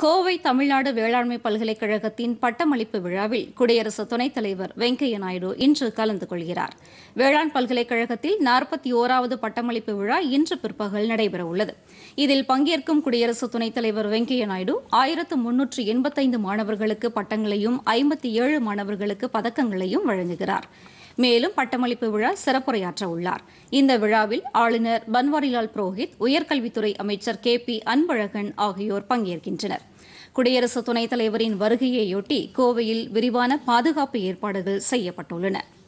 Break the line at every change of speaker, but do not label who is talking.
கோவை தமிழ்நாடு வேளாண்மை பல்கலைக்கழகத்தின் பட்டமளிப்பு விழாவில் குடியரசு துணைத் தலைவர் வெங்கையா நாயுடு இன்று கலந்து கொள்கிறார் வேளாண் பல்கலைக்கழகத்தில் நாற்பத்தி ஓராவது பட்டமளிப்பு விழா இன்று பிற்பகல் நடைபெறவுள்ளது இதில் பங்கேற்கும் குடியரசு துணைத் தலைவர் வெங்கையா நாயுடு ஆயிரத்து முன்னூற்று எண்பத்தைந்து மாணவர்களுக்கு பட்டங்களையும் ஐம்பத்தி ஏழு மாணவர்களுக்கு பதக்கங்களையும் வழங்குகிறார் மேலும் பட்டமளிப்பு விழா சிறப்புரையாற்ற உள்ளார் இந்த விழாவில் ஆளுநர் பன்வாரிலால் புரோஹித் உயர்கல்வித்துறை அமைச்சர் கே பி அன்பழகன் ஆகியோர் பங்கேற்கின்றனர் குடியரசு துணைத் தலைவரின் வருகையையொட்டி கோவையில் விரிவான பாதுகாப்பு ஏற்பாடுகள் செய்யப்பட்டுள்ளன